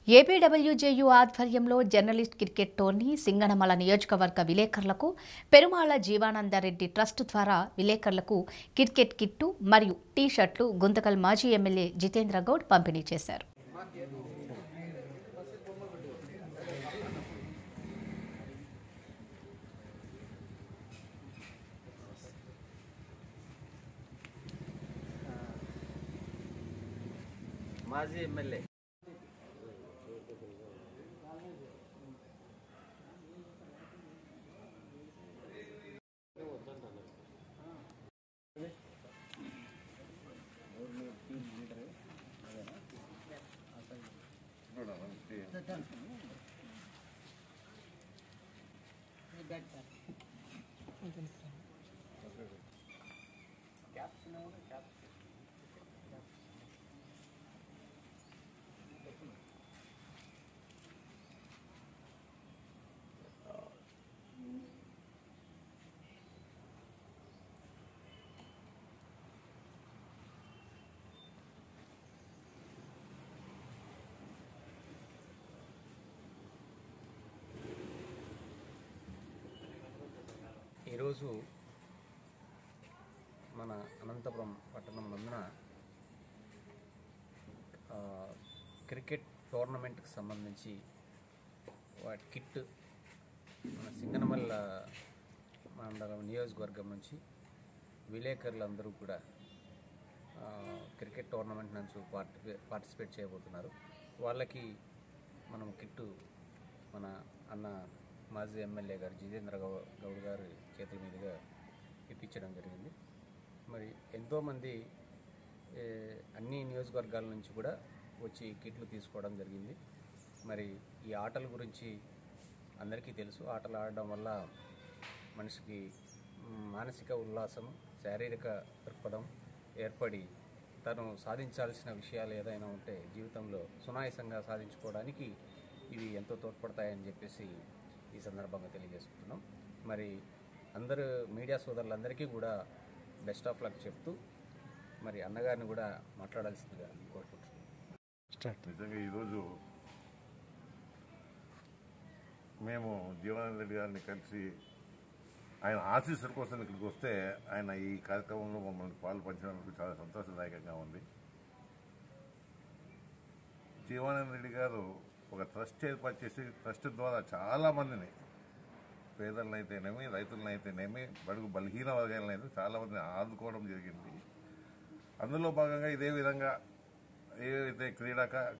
ఏపీడబ్ల్యూజేయు ఆధ్వర్యంలో journalist cricket tourney Singanamala నియోజకవర్గ విలేకరులకు పెరుమాళ జీవానందరెడ్డి ట్రస్ట్ ద్వారా విలేకరులకు క్రికెట్ కిట్టు మరియు టీ షర్ట్లు గుంతకల్ మాజీ ఎమ్మెల్యే జితేంద్ర గౌడ్ పంపిణీ చేశారు మాజీ ఎమ్మెల్యే ఈరోజు మన అనంతపురం పట్టణం నందున ఆ, క్రికెట్ టోర్నమెంట్కి సంబంధించి వాటి కిట్ మన సింగనమల్ల మండలం నియోజకవర్గం నుంచి విలేకరులందరూ కూడా ఆ, క్రికెట్ టోర్నమెంట్ నుంచి పార్టి పార్టిసిపేట్ చేయబోతున్నారు వాళ్ళకి మనం కిట్టు మన అన్న మాజీ ఎమ్మెల్యే గారు జితేంద్ర గౌ- గౌడ్ గారి చేతుల మీదుగా ఇప్పించడం జరిగింది మరి ఎంతోమంది ఏ, అన్ని నియోజకవర్గాల నుంచి కూడా వచ్చి కిట్లు తీసుకోవడం జరిగింది మరి ఈ ఆటల గురించి అందరికీ తెలుసు ఆటలు ఆడడం వల్ల మనిషికి మ్, మానసిక ఉల్లాసం శారీరక దృక్పథం ఏర్పడి తను సాధించాల్సిన విషయాలు ఏదైనా ఉంటే జీవితంలో సునాయాసంగా సాధించుకోవడానికి ఇవి ఎంతో తోడ్పడతాయని చెప్పేసి ఈ సందర్భంగా తెలియజేసుకుంటున్నాం మరి అందరూ మీడియా సోదరులందరికీ కూడా బెస్ట్ ఆఫ్ లక్ చెప్తూ మరి అన్నగారిని కూడా మాట్లాడాల్సిందిగా కోరుకుంటున్నాం నిజంగా ఈరోజు మేము జీవనానంద రెడ్డి గారిని కలిసి ఆయన ఆశీస్సుల కోసం ఇక్కడికి వస్తే ఆయన ఈ కార్యక్రమంలో మమ్మల్ని పాలు పంచినందుకు చాలా సంతోషదాయకంగా ఉంది జీవానంద రెడ్డి గారు ఒక ట్రస్ట్ ఏర్పాటు చేసి ట్రస్ట్ ద్వారా చాలా మందిని పేదలనైతేనేమి రైతులనైతేనేమి బడుగు బలహీన వర్గాలనైతే చాలా మందిని ఆదుకోవడం జరిగింది అందులో భాగంగా ఇదే విధంగా ఏవైతే క్రీడాక